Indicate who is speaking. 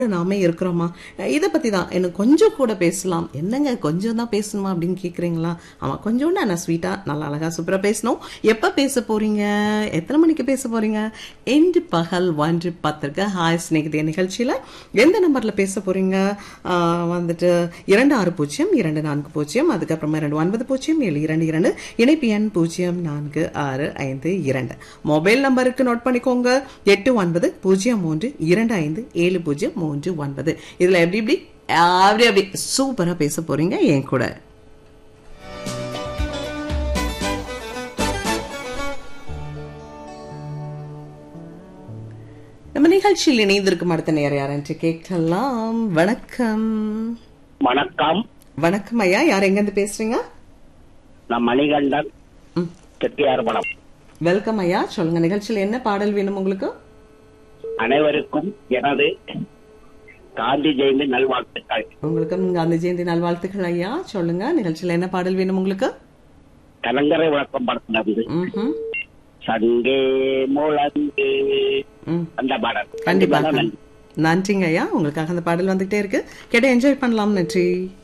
Speaker 1: நாமே இருக்கிறோமா இதை பத்தி தான் எனக்கு கொஞ்சம் கூட பேசலாம் என்னங்க கொஞ்சம் தான் பேசணுமா அப்படின்னு கேக்குறீங்களா ஆமா கொஞ்சோண்டு நான் ஸ்வீட்டா நல்லா அழகா சூப்பரா பேசணும் எப்ப பேச போறீங்க எத்தனை மணிக்கு பேச போறீங்க இன்று பகல் ஒன்று பத்திரிக்கை ஹாய் ஸ்நேகிதிய நிகழ்ச்சியில எந்த நம்பர்ல பேச போறீங்க ஆஹ் வந்துட்டு இரண்டு ஆறு பூஜ்ஜியம் இரண்டு நான்கு பூஜ்ஜியம் அதுக்கப்புறமா இரண்டு ஒன்பது பூஜ்ஜியம் ஏழு இரண்டு இரண்டு இணைப்பு எண் பூஜ்ஜியம் நான்கு ஆறு ஐந்து இரண்டு மொபைல் நம்பருக்கு நோட் பண்ணிக்கோங்க எட்டு ஒன்பது பூஜ்ஜியம் மூன்று இரண்டு ஐந்து ஏழு பூஜ்ஜியம் மூன்று ஒன்பது இதுல எப்படி இப்படி அப்படி அப்படி சூப்பரா பேச போறீங்க என் கூட நம்ம நிகழ்ச்சியில் இணைந்திருக்கும் அடுத்த நேரம் யாரென்று கேட்கலாம் வணக்கம்
Speaker 2: வணக்கம்
Speaker 1: வணக்கம் ஐயா யார் எங்க இருந்து பேசுறீங்க
Speaker 2: நான் மணிகண்டன்
Speaker 1: ம்.
Speaker 2: செட்டியார் படம்
Speaker 1: வெல்கம் ஐயா சொல்லுங்க நிகழ்ச்சியில் என்ன பாடல் வேணும் உங்களுக்கு
Speaker 2: அனைவருக்கும் எனது காந்தி ஜெயந்தி நல்வாழ்த்துக்கள்
Speaker 1: உங்களுக்கும் காந்தி ஜெயந்தி நல்வாழ்த்துக்கள் ஐயா சொல்லுங்க நிகழ்ச்சியில் என்ன பாடல் வேணும் உங்களுக்கு
Speaker 2: கலங்கரை விளக்கம் படத்திலிருந்து
Speaker 1: ம்ஹும்.
Speaker 2: சங்கே முழங்கு
Speaker 1: ம்
Speaker 2: அந்த பாடல்
Speaker 1: கண்டிப்பாக
Speaker 2: நன்றி.
Speaker 1: நன்றிங்க ஐயா உங்களுக்காக அந்த பாடல் வந்துகிட்டே இருக்கு கேட்டு என்ஜாய் பண்ணலாம் நன்றி